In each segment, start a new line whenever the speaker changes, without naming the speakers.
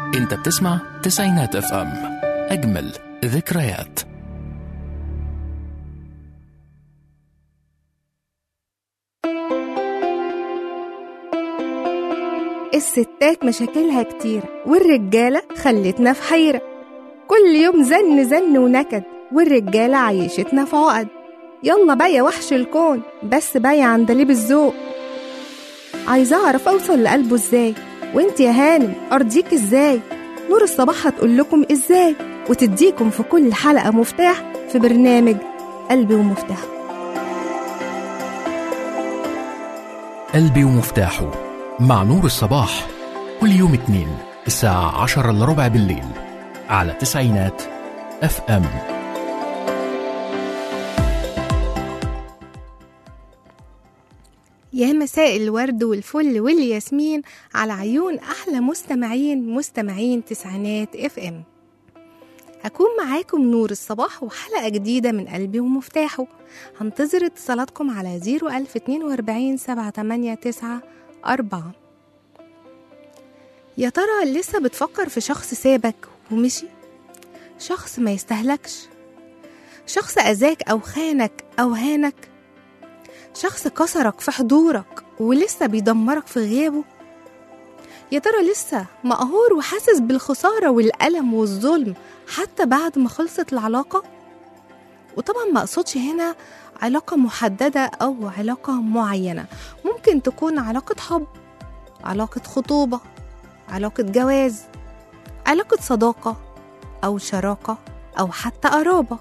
انت بتسمع تسعينات اف ام اجمل ذكريات
الستات مشاكلها كتير والرجالة خلتنا في حيرة كل يوم زن زن ونكد والرجالة عيشتنا في عقد يلا بقى يا وحش الكون بس بقى يا عندليب الذوق عايزة أعرف أوصل لقلبه إزاي وإنت يا هانم أرضيك إزاي نور الصباح هتقول لكم إزاي وتديكم في كل حلقة مفتاح في برنامج قلبي ومفتاحه
قلبي ومفتاحه مع نور الصباح كل يوم اتنين الساعة عشرة إلا ربع بالليل على تسعينات اف ام
يا مساء الورد والفل والياسمين على عيون أحلى مستمعين مستمعين تسعينات اف ام هكون معاكم نور الصباح وحلقة جديدة من قلبي ومفتاحه هنتظر اتصالاتكم على 01042 789 4 يا ترى لسه بتفكر في شخص سابك ومشي شخص ما يستهلكش شخص أذاك أو خانك أو هانك شخص كسرك في حضورك ولسه بيدمرك في غيابه يا ترى لسه مقهور وحاسس بالخسارة والألم والظلم حتى بعد ما خلصت العلاقة وطبعا ما أقصدش هنا علاقة محددة أو علاقة معينة ممكن تكون علاقة حب علاقة خطوبة علاقة جواز علاقة صداقة أو شراكة أو حتى قرابة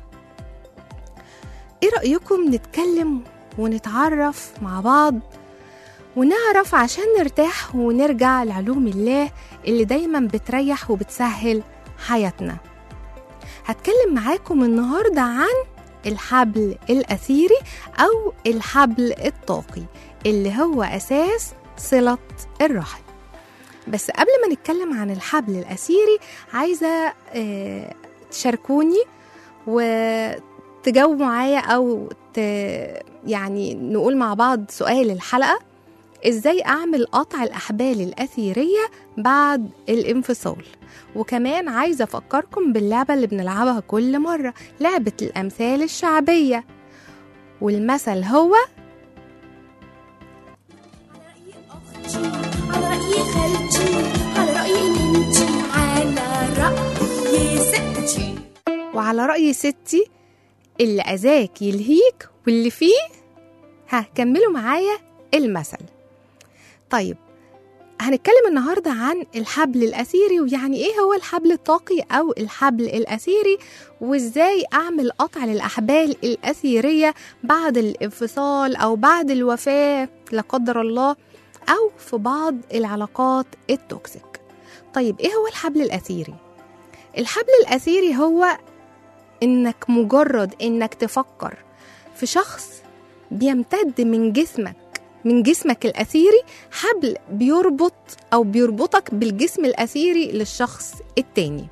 إيه رأيكم نتكلم ونتعرف مع بعض ونعرف عشان نرتاح ونرجع لعلوم الله اللي دايما بتريح وبتسهل حياتنا هتكلم معاكم النهاردة عن الحبل الأثيري أو الحبل الطاقي اللي هو أساس صلة الرحم بس قبل ما نتكلم عن الحبل الأثيري عايزة آه، تشاركوني وتجاوبوا معايا أو ت... يعني نقول مع بعض سؤال الحلقة ازاي اعمل قطع الاحبال الاثيريه بعد الانفصال وكمان عايزه افكركم باللعبه اللي بنلعبها كل مره لعبه الامثال الشعبيه والمثل هو
على رأي خالتي على رأي ننتي على رأي ستي
وعلى راي ستي اللي اذاك يلهيك واللي فيه ها كملوا معايا المثل طيب هنتكلم النهاردة عن الحبل الأثيري ويعني إيه هو الحبل الطاقي أو الحبل الأثيري وإزاي أعمل قطع للأحبال الأثيرية بعد الانفصال أو بعد الوفاة لا قدر الله أو في بعض العلاقات التوكسيك طيب إيه هو الحبل الأثيري؟ الحبل الأثيري هو إنك مجرد إنك تفكر في شخص بيمتد من جسمك من جسمك الأثيري حبل بيربط أو بيربطك بالجسم الأثيري للشخص التاني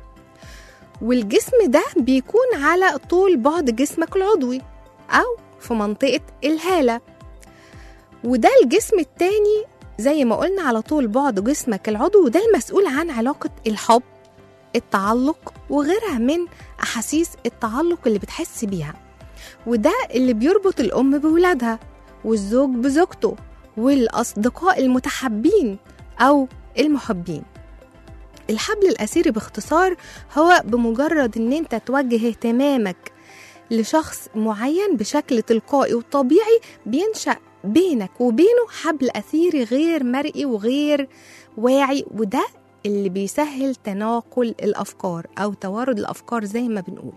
والجسم ده بيكون على طول بعد جسمك العضوي أو في منطقة الهالة وده الجسم التاني زي ما قلنا على طول بعد جسمك العضوي وده المسؤول عن علاقة الحب التعلق وغيرها من أحاسيس التعلق اللي بتحس بيها وده اللي بيربط الأم بولادها والزوج بزوجته والأصدقاء المتحبين أو المحبين الحبل الأثيري باختصار هو بمجرد إن أنت توجه اهتمامك لشخص معين بشكل تلقائي وطبيعي بينشأ بينك وبينه حبل أثيري غير مرئي وغير واعي وده اللي بيسهل تناقل الأفكار أو توارد الأفكار زي ما بنقول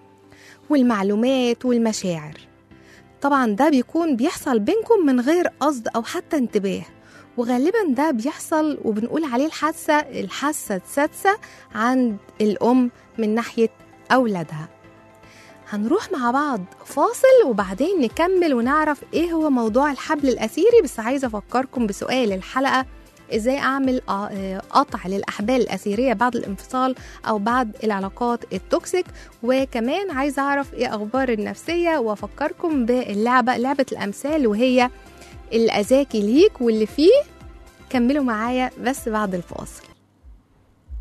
والمعلومات والمشاعر طبعا ده بيكون بيحصل بينكم من غير قصد أو حتى انتباه وغالبا ده بيحصل وبنقول عليه الحاسة الحاسة السادسة عند الأم من ناحية أولادها هنروح مع بعض فاصل وبعدين نكمل ونعرف ايه هو موضوع الحبل الأثيري بس عايزة أفكركم بسؤال الحلقة ازاي اعمل آه، قطع للاحبال الاثيريه بعد الانفصال او بعد العلاقات التوكسيك وكمان عايزه اعرف ايه اخبار النفسيه وافكركم باللعبه لعبه الامثال وهي اللي اذاكي ليك واللي فيه كملوا معايا بس بعد الفاصل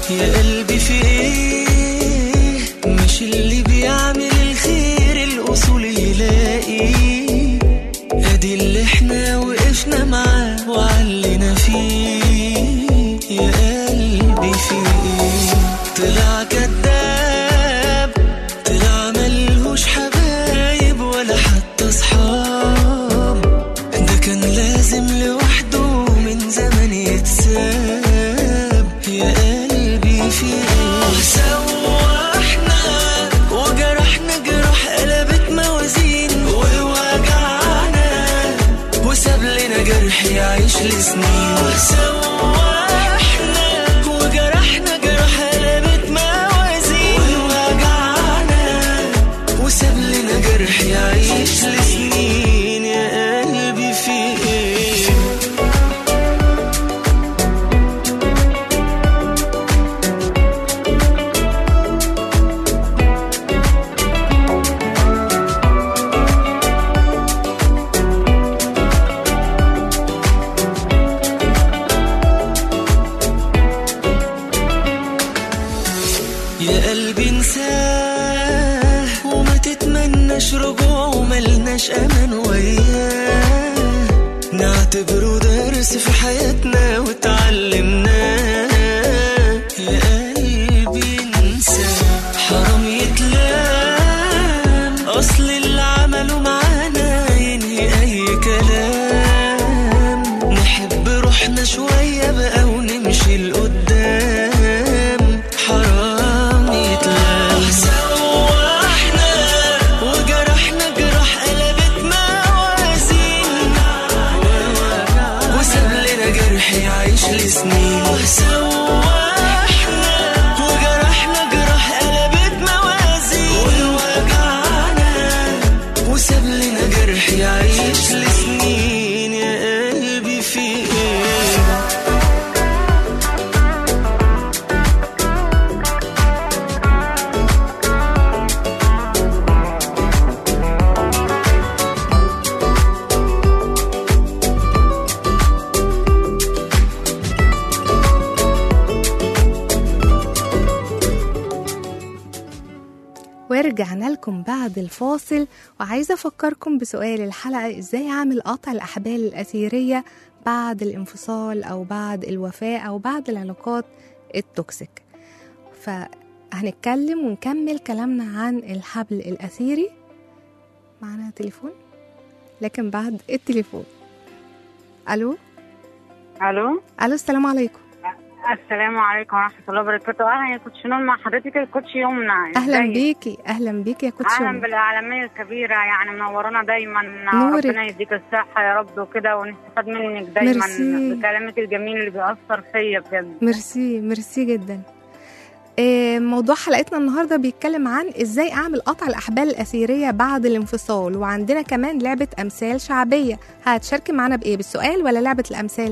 يا قلبي في ايه مش اللي بيعمل الخير الاصول يلاقي ادي اللي احنا وقفنا معاه وعلينا فيه يا قلبي في ايه طلع كداب طلع ملهوش حبايب ولا حتى صحاب ده كان لازم لوحده من زمان يتساب يا قلبي في ايه سوحنا وجرحنا جراح قلبت موازين ووجعنا وساب لنا جرح يعيش لسنين سوحنا وجرحنا جراح قلبت موازين ووجعنا وساب لنا جرح يعيش لسنين يا قلبي في ايه يا قلبي انساه وما تتمناش رجوعه ملناش امان وياه نعتبره درس في حياتنا وتعلمناه يا قلبي انساه حرام يتلام اصل اللي عمله معانا ينهي اي كلام نحب روحنا شوية بقى ونمشي لقدام حرام يتلام سوحنا وجرحنا جراح قلبت موازين وساب لنا جرح يعيش لسنين سوحنا وجرحنا جراح قلبت موازين ووجعنا وساب لنا جرح يعيش لسنين يا قلبي في ايه
ورجعنا لكم بعد الفاصل وعايزة أفكركم بسؤال الحلقة إزاي أعمل قطع الأحبال الأثيرية بعد الانفصال أو بعد الوفاة أو بعد العلاقات التوكسيك فهنتكلم ونكمل كلامنا عن الحبل الأثيري معنا تليفون لكن بعد التليفون ألو
الو
ألو السلام عليكم
السلام عليكم ورحمه الله وبركاته اهلا يا كوتش نور مع حضرتك الكوتش يمنى
أهلا
إزيك؟
بيكي أهلا بيكي يا كوتش
اهلا
يوم.
بالعالميه الكبيره يعني منورانا دايما
نورك.
ربنا يديك الصحه يا رب وكده ونستفاد منك دايما
ميرسي.
بكلامك الجميل اللي بيأثر فيا بجد
ميرسي ميرسي جدا آه، موضوع حلقتنا النهارده بيتكلم عن ازاي اعمل قطع الاحبال الاثيريه بعد الانفصال وعندنا كمان لعبه امثال شعبيه هتشاركي معانا بايه بالسؤال ولا لعبه الامثال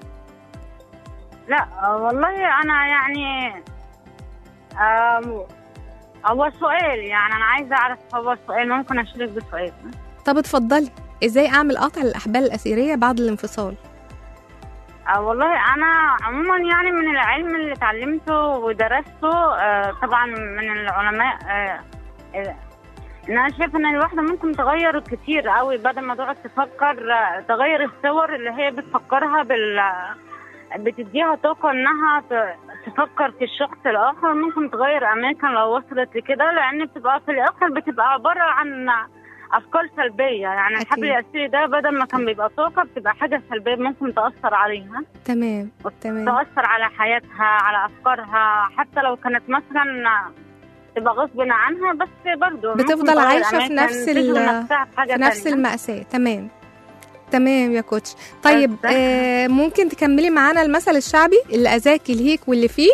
لا والله انا يعني آم، هو سؤال يعني انا عايزه اعرف هو السؤال ممكن اشارك بسؤال
طب اتفضلي ازاي اعمل قطع الاحبال الاثيريه بعد الانفصال
آه والله انا عموما يعني من العلم اللي اتعلمته ودرسته آه طبعا من العلماء آه آه، ان انا شايفه ان الواحده ممكن تغير كتير قوي بدل ما تقعد تفكر آه، تغير الصور اللي هي بتفكرها بال بتديها طاقة انها ت- تفكر في الشخص الاخر ممكن تغير اماكن لو وصلت لكده لان بتبقى في الاخر بتبقى عبارة عن افكار سلبية يعني
أكيد.
الحبل الاسيري ده بدل ما كان بيبقى طاقة بتبقى حاجة سلبية ممكن تأثر عليها
تمام تمام
تأثر على حياتها على أفكارها حتى لو كانت مثلا تبقى غصب عنها بس برضه ممكن
بتفضل
تغير
عايشة في
أماكن،
نفس ال-
تشغل نفسها بحاجة
في نفس
تانية.
المأساة تمام تمام يا كوتش طيب
بس.
آه ممكن تكملي معانا المثل الشعبي اللي اذاك الهيك واللي فيه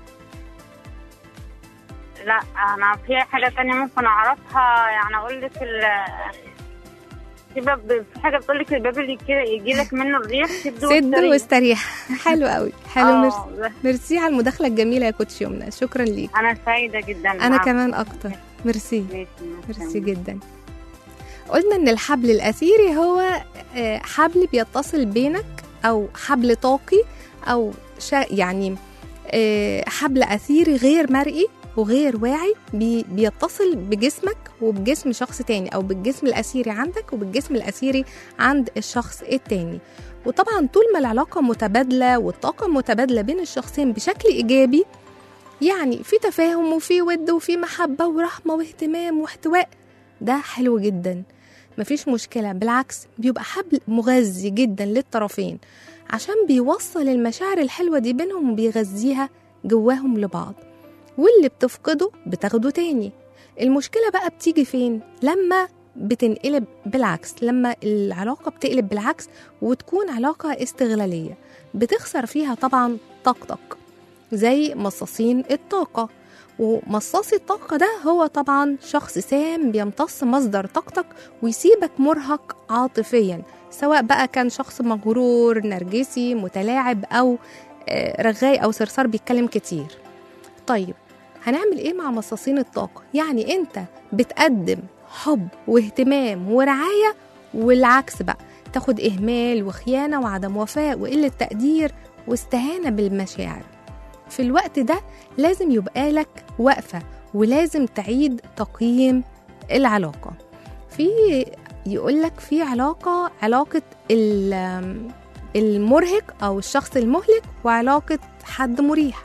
لا أنا في حاجة تانية ممكن أعرفها يعني أقول لك ال في باب في حاجة بتقول لك الباب اللي يجي لك منه الريح سد
سد
واستريح.
واستريح حلو قوي حلو
آه،
ميرسي
بس
ميرسي على المداخلة الجميلة يا كوتش يمنى شكرا ليك
أنا سعيدة جدا
أنا
معاك.
كمان أكتر ميرسي
ماشي، مع
ميرسي
السلامة.
جدا قلنا إن الحبل الأثيري هو آه، حبل بيتصل بينك أو حبل طاقي أو شا يعني آه، حبل أثيري غير مرئي وغير واعي بي بيتصل بجسمك وبجسم شخص تاني أو بالجسم الأثيري عندك وبالجسم الأثيري عند الشخص التاني وطبعا طول ما العلاقة متبادلة والطاقة متبادلة بين الشخصين بشكل إيجابي يعني في تفاهم وفي ود وفي محبة ورحمة واهتمام واحتواء ده حلو جدا مفيش مشكلة بالعكس بيبقى حبل مغذي جدا للطرفين عشان بيوصل المشاعر الحلوة دي بينهم وبيغذيها جواهم لبعض واللي بتفقده بتاخده تاني المشكلة بقى بتيجي فين؟ لما بتنقلب بالعكس لما العلاقة بتقلب بالعكس وتكون علاقة استغلالية بتخسر فيها طبعا طاقتك زي مصاصين الطاقة ومصاصي الطاقة ده هو طبعا شخص سام بيمتص مصدر طاقتك ويسيبك مرهق عاطفيا سواء بقى كان شخص مغرور نرجسي متلاعب أو آه، رغاي أو صرصار بيتكلم كتير طيب هنعمل ايه مع مصاصين الطاقة؟ يعني انت بتقدم حب واهتمام ورعاية والعكس بقى تاخد إهمال وخيانة وعدم وفاء وقلة تقدير واستهانة بالمشاعر في الوقت ده لازم يبقى لك وقفة ولازم تعيد تقييم العلاقة في يقول لك في علاقة علاقة ال- المرهق أو الشخص المهلك وعلاقة حد مريح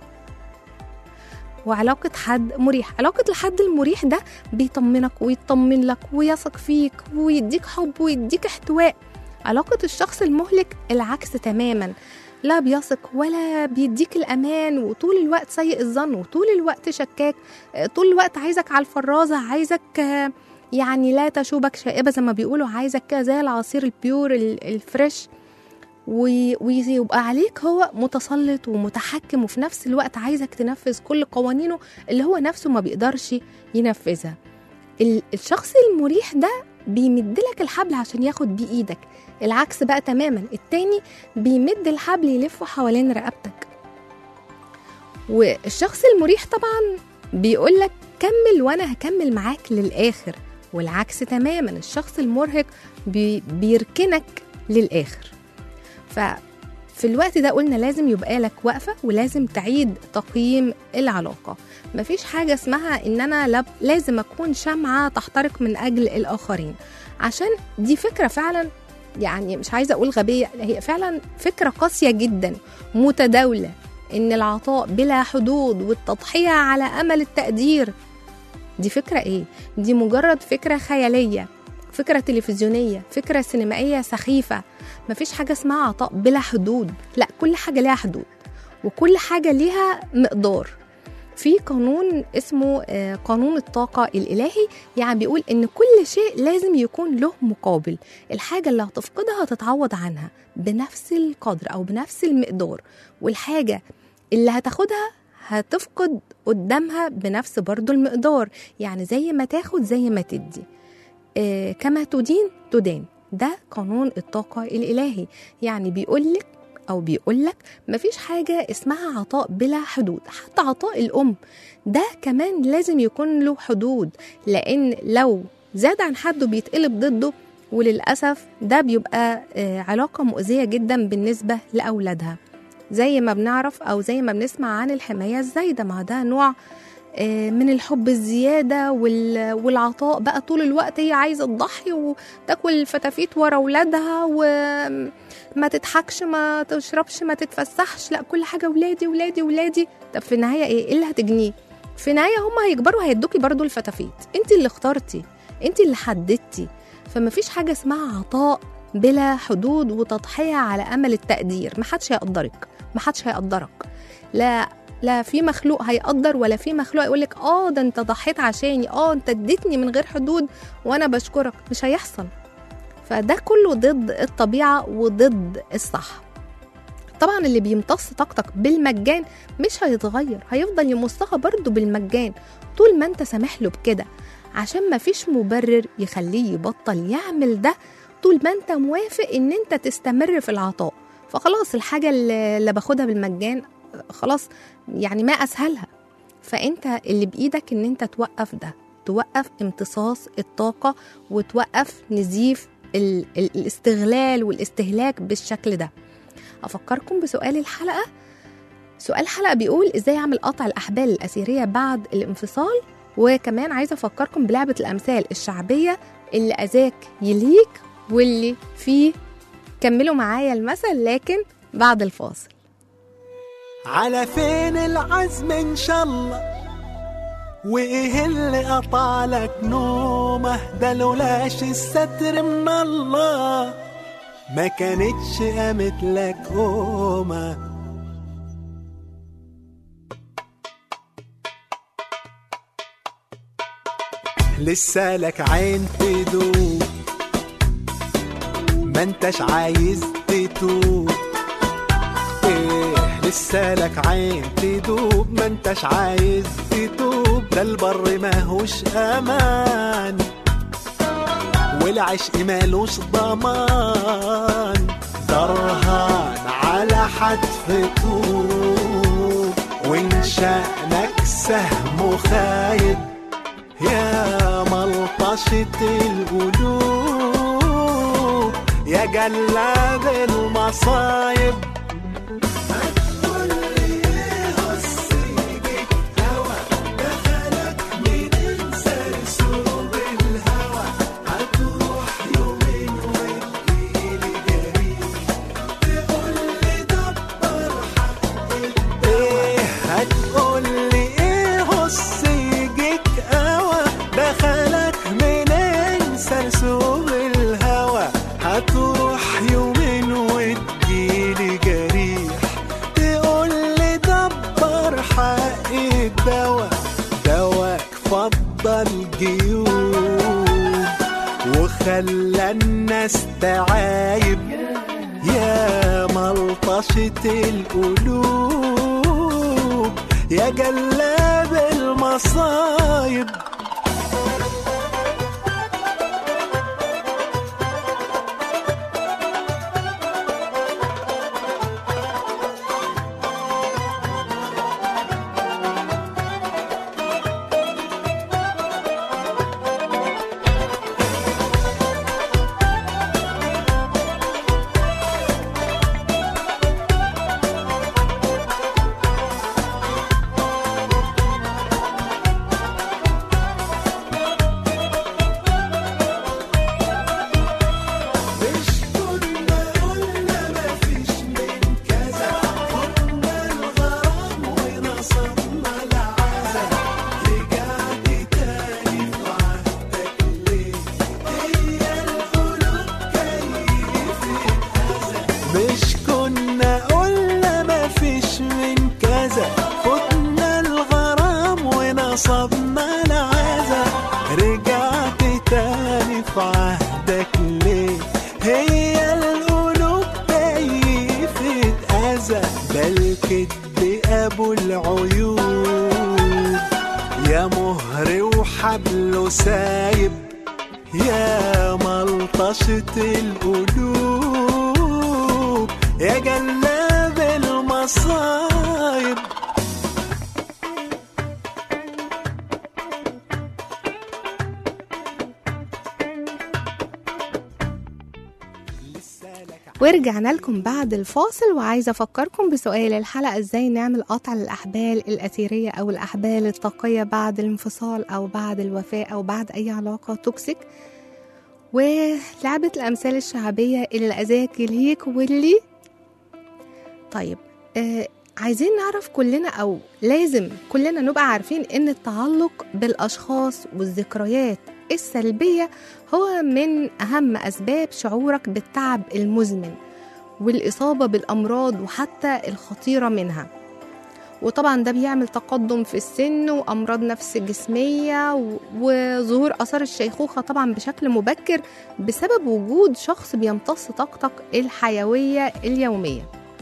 وعلاقة حد مريح علاقة الحد المريح ده بيطمنك ويطمن لك ويثق فيك ويديك حب ويديك احتواء علاقة الشخص المهلك العكس تماما لا بيثق ولا بيديك الأمان وطول الوقت سيء الظن وطول الوقت شكاك آه، طول الوقت عايزك على الفرازة عايزك آه، يعني لا تشوبك شائبة زي ما بيقولوا عايزك كده زي العصير البيور ال- الفريش وي- ويبقى عليك هو متسلط ومتحكم وفي نفس الوقت عايزك تنفذ كل قوانينه اللي هو نفسه ما بيقدرش ينفذها ال- الشخص المريح ده بيمدلك الحبل عشان ياخد بيه ايدك العكس بقى تماما التاني بيمد الحبل يلفه حوالين رقبتك والشخص المريح طبعا بيقولك كمل وانا هكمل معاك للاخر والعكس تماما الشخص المرهق بي بيركنك للاخر ففي الوقت ده قلنا لازم يبقى لك وقفة ولازم تعيد تقييم العلاقة مفيش حاجة اسمها ان انا لب- لازم اكون شمعة تحترق من اجل الاخرين عشان دي فكرة فعلا يعني مش عايزة اقول غبية هي فعلا فكرة قاسية جدا متداولة ان العطاء بلا حدود والتضحية على امل التقدير دي فكرة ايه؟ دي مجرد فكرة خيالية فكرة تلفزيونية فكرة سينمائية سخيفة مفيش حاجة اسمها عطاء بلا حدود لا كل حاجة ليها حدود وكل حاجة ليها مقدار في قانون اسمه آه، قانون الطاقة الإلهي يعني بيقول إن كل شيء لازم يكون له مقابل الحاجة اللي هتفقدها هتتعوض عنها بنفس القدر أو بنفس المقدار والحاجة اللي هتاخدها هتفقد قدامها بنفس برضو المقدار يعني زي ما تاخد زي ما تدي آه، كما تدين تدان ده قانون الطاقة الإلهي يعني بيقولك أو بيقولك مفيش حاجة اسمها عطاء بلا حدود حتى عطاء الأم ده كمان لازم يكون له حدود لأن لو زاد عن حده بيتقلب ضده وللأسف ده بيبقى آه، علاقة مؤذية جدا بالنسبة لأولادها زي ما بنعرف أو زي ما بنسمع عن الحماية الزايدة ما ده نوع آه، من الحب الزيادة وال- والعطاء بقى طول الوقت هي عايزة تضحي وتاكل فتافيت ورا ولادها وما تضحكش ما تشربش ما تتفسحش لا كل حاجة ولادي ولادي ولادي طب في النهاية ايه ايه اللي هتجنيه في النهاية هم هيكبروا هيدوكي برضو الفتافيت انت اللي اخترتي انت اللي حددتي فما فيش حاجة اسمها عطاء بلا حدود وتضحية على أمل التقدير محدش هيقدرك محدش هيقدرك لا لا في مخلوق هيقدر ولا في مخلوق يقول لك اه ده انت ضحيت عشاني اه انت اديتني من غير حدود وانا بشكرك مش هيحصل فده كله ضد الطبيعه وضد الصح طبعا اللي بيمتص طاقتك بالمجان مش هيتغير هيفضل يمصها برضه بالمجان طول ما انت سامح له بكده عشان ما فيش مبرر يخليه يبطل يعمل ده طول ما انت موافق ان انت تستمر في العطاء فخلاص الحاجة اللي اللي باخدها بالمجان خلاص يعني ما اسهلها فانت اللي بايدك ان انت توقف ده توقف امتصاص الطاقة وتوقف نزيف ال- ال- الاستغلال والاستهلاك بالشكل ده أفكركم بسؤال الحلقة سؤال حلقة بيقول ازاي اعمل قطع الاحبال الاثيرية بعد الانفصال وكمان عايزة افكركم بلعبة الامثال الشعبية اللي اذاك يلهيك واللي فيه كملوا معايا المثل لكن بعد الفاصل
على فين العزم ان شاء الله وايه اللي قطع لك نومه ده لولاش الستر من الله ما كانتش قامت لك قومه لسه لك عين تدوب ما انتش عايز تتوب ايه لسه لك عين تدوب ما انتش عايز تتوب ده البر ماهوش امان والعشق مالوش ضمان درهان على حتف طوب وان شأنك سهم خايب يا ملطشة القلوب يا جلاد المصايب ايه هتقولي ايه هص يجيك قوى دخلك منين سرسوب الهوى هتروح يومين وتجيلي جريح تقولي دبر حق الدوا دواك فضل جيوب وخلى الناس تعايب يا ملطشة القلوب يا جلاب المصايب مش كنا قلنا مفيش من كذا فتنا الغرام ونصبنا العزا رجعت تاني في عهدك ليه هي القلوب كيفة أذى ده الكدب أبو العيوب يا مهر وحبله سايب يا ملطشة القلوب يا جلاب المصايب
ورجعنا لكم بعد الفاصل وعايزة أفكركم بسؤال الحلقة إزاي نعمل قطع للأحبال الأثيرية أو الأحبال الطاقية بعد الانفصال أو بعد الوفاة أو بعد أي علاقة توكسيك ولعبة الأمثال الشعبية اللي أذاك يلهيك واللي طيب آه عايزين نعرف كلنا أو لازم كلنا نبقى عارفين إن التعلق بالأشخاص والذكريات السلبية هو من أهم أسباب شعورك بالتعب المزمن والإصابة بالأمراض وحتى الخطيرة منها وطبعا ده بيعمل تقدم في السن وأمراض نفس جسمية و- وظهور أثار الشيخوخة طبعا بشكل مبكر بسبب وجود شخص بيمتص طاقتك الحيوية اليومية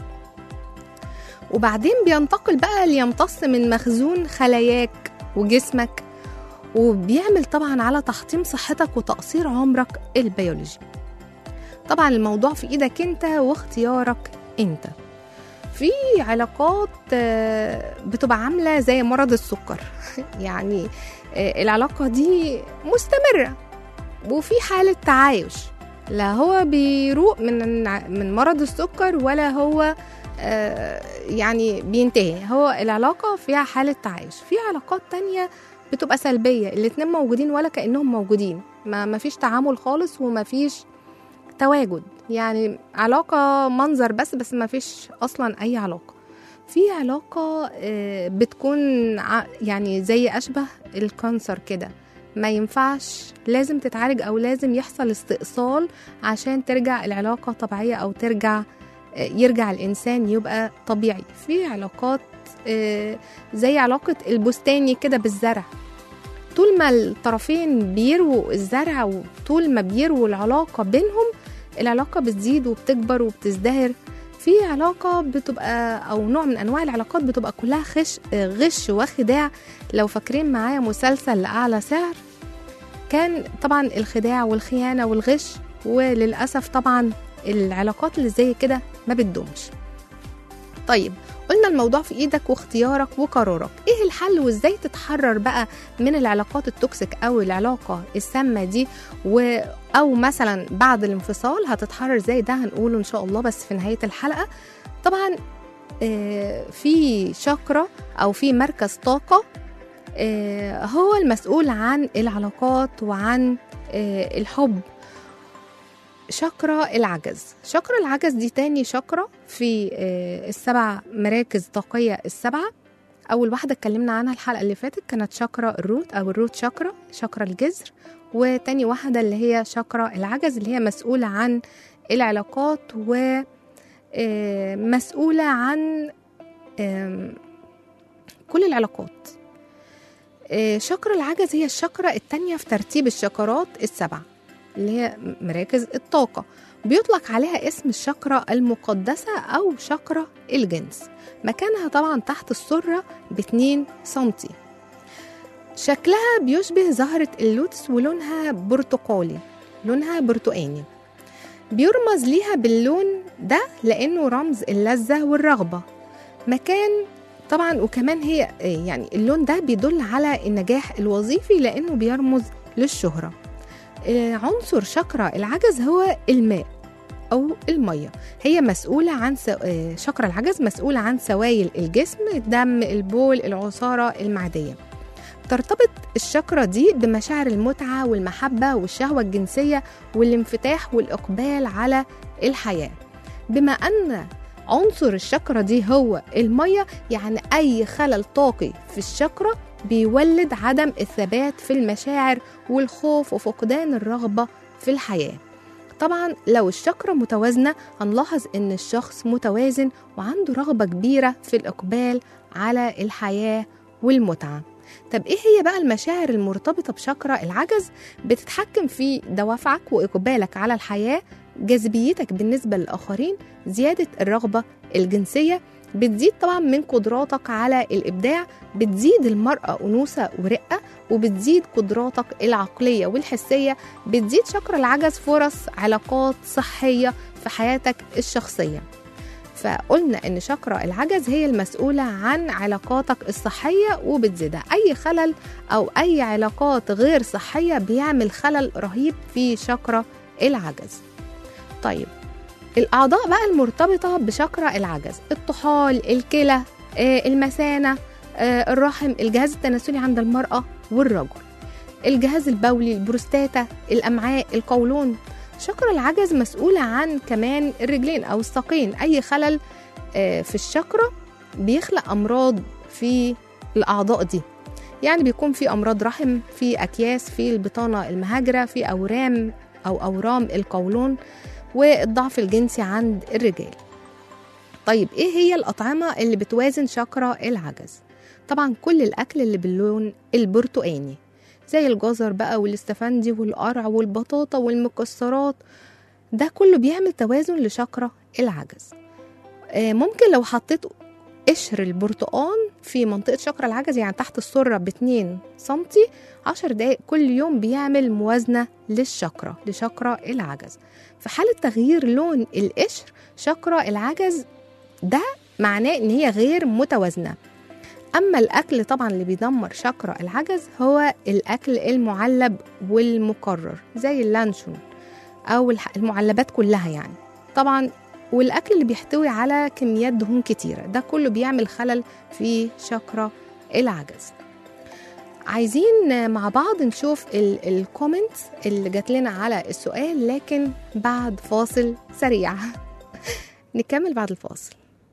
وبعدين بينتقل بقى ليمتص من مخزون خلاياك وجسمك وبيعمل طبعا على تحطيم صحتك وتقصير عمرك البيولوجي طبعا الموضوع في ايدك انت واختيارك انت في علاقات آه، بتبقى عامله زي مرض السكر يعني آه، العلاقه دي مستمره وفي حاله تعايش لا هو بيروق من من مرض السكر ولا هو آه، يعني بينتهي هو العلاقة فيها حالة تعايش في علاقات تانية بتبقى سلبية الاتنين موجودين ولا كأنهم موجودين ما ما فيش تعامل خالص وما فيش تواجد يعني علاقة منظر بس بس ما فيش أصلا أي علاقة في علاقة آه، بتكون ع- يعني زي أشبه الكانسر كده ما ينفعش لازم تتعالج أو لازم يحصل استئصال عشان ترجع العلاقة طبيعية أو ترجع آه، يرجع الإنسان يبقى طبيعي في علاقات آه، زي علاقة البستاني كده بالزرع طول ما الطرفين بيروا الزرع وطول ما بيروا العلاقة بينهم العلاقة بتزيد وبتكبر وبتزدهر في علاقة بتبقى أو نوع من أنواع العلاقات بتبقى كلها خش غش وخداع لو فاكرين معايا مسلسل لأعلى سعر كان طبعا الخداع والخيانة والغش وللأسف طبعا العلاقات اللي زي كده ما بتدومش طيب قلنا الموضوع في ايدك واختيارك وقرارك ايه الحل وازاي تتحرر بقى من العلاقات التوكسيك او العلاقه السامه دي و او مثلا بعد الانفصال هتتحرر ازاي ده هنقوله ان شاء الله بس في نهايه الحلقه طبعا آه، في شاكرا او في مركز طاقه آه، هو المسؤول عن العلاقات وعن آه، الحب شاكرا العجز شاكرا العجز دي تاني شاكرا في آه، السبع مراكز طاقية السبعة أول واحدة اتكلمنا عنها الحلقة اللي فاتت كانت شاكرا الروت أو الروت شاكرا شاكرا الجذر وتاني واحدة اللي هي شاكرا العجز اللي هي مسؤولة عن العلاقات و آه، مسؤولة عن آم، كل العلاقات آه، شاكرا العجز هي الشاكرا التانية في ترتيب الشاكرات السبعة اللي هي مراكز الطاقة بيطلق عليها اسم الشاكرا المقدسة أو شاكرا الجنس مكانها طبعا تحت السرة باتنين سنتي شكلها بيشبه زهرة اللوتس ولونها برتقالي لونها برتقاني بيرمز ليها باللون ده لأنه رمز اللذة والرغبة مكان طبعا وكمان هي يعني اللون ده بيدل على النجاح الوظيفي لأنه بيرمز للشهرة آه، عنصر شكرا العجز هو الماء أو المية هي مسؤولة عن س... آه، شكرا العجز مسؤولة عن سوائل الجسم الدم البول العصارة المعدية ترتبط الشكرة دي بمشاعر المتعة والمحبة والشهوة الجنسية والانفتاح والإقبال على الحياة بما أن عنصر الشكرة دي هو المية يعني أي خلل طاقي في الشكرة بيولد عدم الثبات في المشاعر والخوف وفقدان الرغبة في الحياة طبعا لو الشكرة متوازنة هنلاحظ ان الشخص متوازن وعنده رغبة كبيرة في الإقبال على الحياة والمتعة طب ايه هي بقى المشاعر المرتبطة بشكرة العجز بتتحكم في دوافعك وإقبالك على الحياة جاذبيتك بالنسبة للآخرين زيادة الرغبة الجنسية بتزيد طبعا من قدراتك على الإبداع بتزيد المرأة أنوثة ورقة وبتزيد قدراتك العقلية والحسية بتزيد شكر العجز فرص علاقات صحية في حياتك الشخصية فقلنا ان شكرا العجز هي المسؤولة عن علاقاتك الصحية وبتزيدها اي خلل او اي علاقات غير صحية بيعمل خلل رهيب في شكرا العجز طيب الأعضاء بقى المرتبطة بشكرا العجز الطحال الكلى آه، المثانة آه، الرحم الجهاز التناسلي عند المرأة والرجل الجهاز البولي البروستاتا الأمعاء القولون شكرا العجز مسؤولة عن كمان الرجلين أو الساقين أي خلل آه، في الشكرة بيخلق أمراض في الأعضاء دي يعني بيكون في أمراض رحم في أكياس في البطانة المهاجرة في أورام أو أورام القولون والضعف الجنسي عند الرجال طيب ايه هي الأطعمة اللي بتوازن شكرا العجز طبعا كل الأكل اللي باللون البرتقاني زي الجزر بقى والاستفندي والقرع والبطاطا والمكسرات ده كله بيعمل توازن لشكرا العجز آه، ممكن لو حطيت قشر البرتقان في منطقة شكرا العجز يعني تحت السرة باتنين سنتي عشر دقايق كل يوم بيعمل موازنة للشكرة لشكرا العجز في حالة تغيير لون القشر شكرا العجز ده معناه ان هي غير متوازنة اما الاكل طبعا اللي بيدمر شكرا العجز هو الاكل المعلب والمكرر زي اللانشون او الح- المعلبات كلها يعني طبعا والاكل اللي بيحتوي على كميات دهون كتيره ده كله بيعمل خلل في شاكرا العجز عايزين مع بعض نشوف الكومنتس اللي جات لنا على السؤال لكن بعد فاصل سريع نكمل بعد الفاصل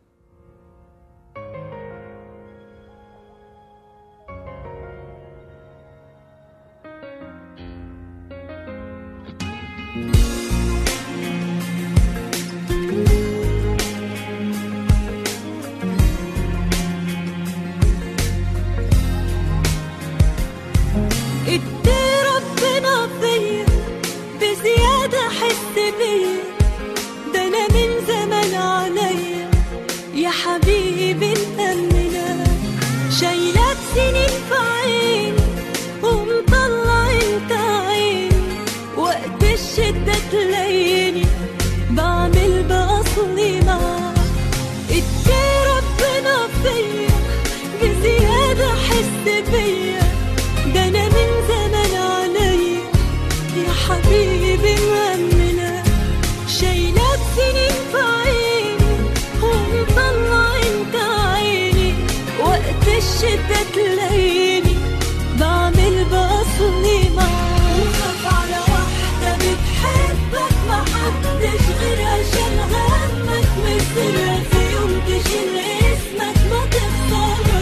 ادي ربنا فيا بزيادة حس بيا ده انا من زمان عليا يا حبيبي مأمنة شايلك سنين في عيني ومطلع انت عيني وقت الشدة تلاقيني بعمل بأصلي معاك ادي ربنا فيا بزيادة حس بيا ده انا من زمان عليا يا حبيبي مأمنة شايلك سنين في عيني ومطلع انت عيني وقت الشدة تلاقيني بعمل بأصلي معاك وخاف على واحدة بتحبك ما حدش غير عشان غمك مسرها في يوم تشيل اسمك ما تخسرهاش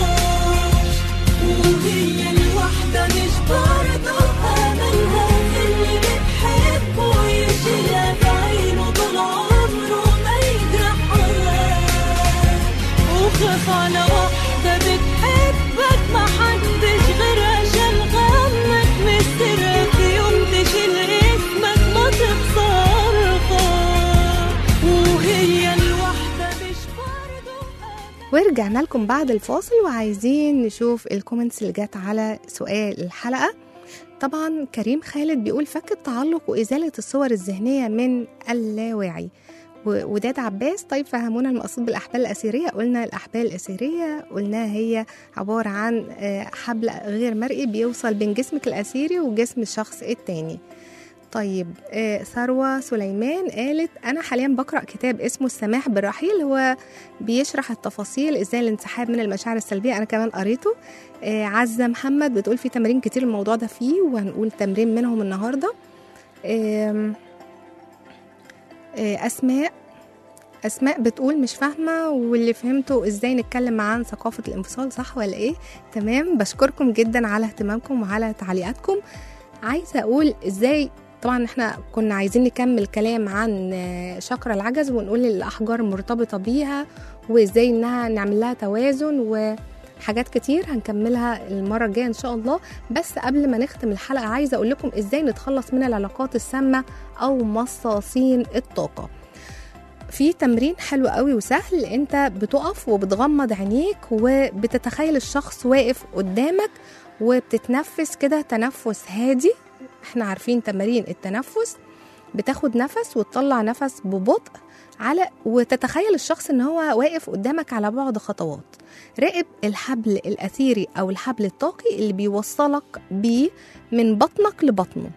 وهي الواحدة مش برضه أملها في اللي بتحبه يشيلها في عينه طول عمره ما يجرحهاش وخاف على واحدة بتحبك ما حدش غير عشان غمك مسترها في يوم تشيل اسمك ما تخسرها وهي الواحدة مش برضه
ورجعنا لكم بعد الفاصل وعايزين نشوف الكومنتس اللي جت على سؤال الحلقة طبعا كريم خالد بيقول فك التعلق وإزالة الصور الذهنية من اللاواعي و- وداد عباس طيب فهمونا المقصود بالأحبال الأثيرية قلنا الأحبال الأثيرية قلنا هي عبارة عن آه، حبل غير مرئي بيوصل بين جسمك الأثيري وجسم الشخص التاني طيب آه، ثروة سليمان قالت أنا حاليا بقرأ كتاب اسمه السماح بالرحيل هو بيشرح التفاصيل ازاي الانسحاب من المشاعر السلبية أنا كمان قريته آه، عزة محمد بتقول في تمارين كتير الموضوع ده فيه وهنقول تمرين منهم النهاردة آم، آه، أسماء أسماء بتقول مش فاهمة واللي فهمته ازاي نتكلم عن ثقافة الانفصال صح ولا ايه تمام بشكركم جدا على اهتمامكم وعلى تعليقاتكم عايزة اقول ازاي طبعا احنا كنا عايزين نكمل كلام عن آه، شكر العجز ونقول الاحجار المرتبطة بيها وازاي انها نعمل لها توازن وحاجات كتير هنكملها المرة الجاية ان شاء الله بس قبل ما نختم الحلقة عايزة اقول لكم ازاي نتخلص من العلاقات السامة او مصاصين الطاقة في تمرين حلو قوي وسهل انت بتقف وبتغمض عينيك وبتتخيل الشخص واقف قدامك وبتتنفس كده تنفس هادي احنا عارفين تمارين التنفس بتاخد نفس وتطلع نفس ببطء على وتتخيل الشخص ان هو واقف قدامك على بعد خطوات راقب الحبل الاثيري او الحبل الطاقي اللي بيوصلك بيه من بطنك لبطنه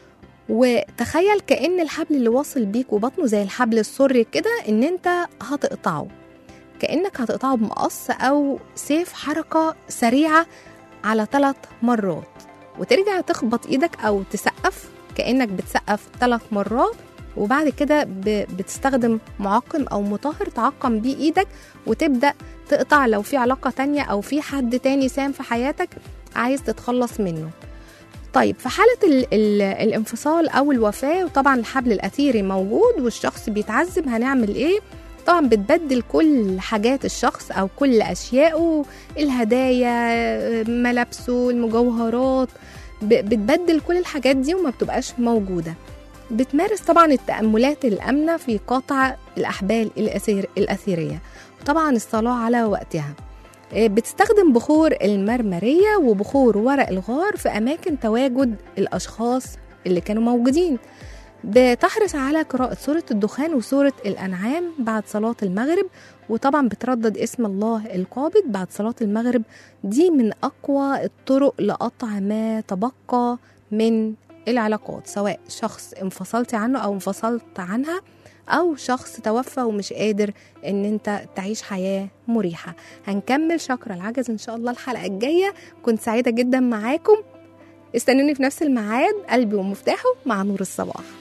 وتخيل كأن الحبل اللي واصل بيك وبطنه زي الحبل السري كده ان انت هتقطعه كأنك هتقطعه بمقص او سيف حركة سريعة على ثلاث مرات وترجع تخبط ايدك او تسقف كأنك بتسقف ثلاث مرات وبعد كده ب- بتستخدم معقم او مطهر تعقم بيه ايدك وتبدأ تقطع لو في علاقة تانية او في حد تاني سام في حياتك عايز تتخلص منه طيب في حالة ال ال الانفصال أو الوفاة وطبعا الحبل الأثيري موجود والشخص بيتعذب هنعمل إيه؟ طبعا بتبدل كل حاجات الشخص أو كل أشيائه الهدايا ملابسه المجوهرات ب- بتبدل كل الحاجات دي وما بتبقاش موجودة بتمارس طبعا التأملات الآمنة في قطع الأحبال الأثير الأثيرية وطبعا الصلاة على وقتها آه، بتستخدم بخور المرمرية وبخور ورق الغار في أماكن تواجد الأشخاص اللي كانوا موجودين بتحرص على قراءة سورة الدخان وسورة الأنعام بعد صلاة المغرب وطبعا بتردد اسم الله القابض بعد صلاة المغرب دي من أقوى الطرق لقطع ما تبقى من العلاقات سواء شخص انفصلتي عنه او انفصلت عنها او شخص توفى ومش قادر ان انت تعيش حياة مريحة هنكمل شكر العجز ان شاء الله الحلقة الجاية كنت سعيدة جدا معاكم استنوني في نفس الميعاد قلبي ومفتاحه مع نور الصباح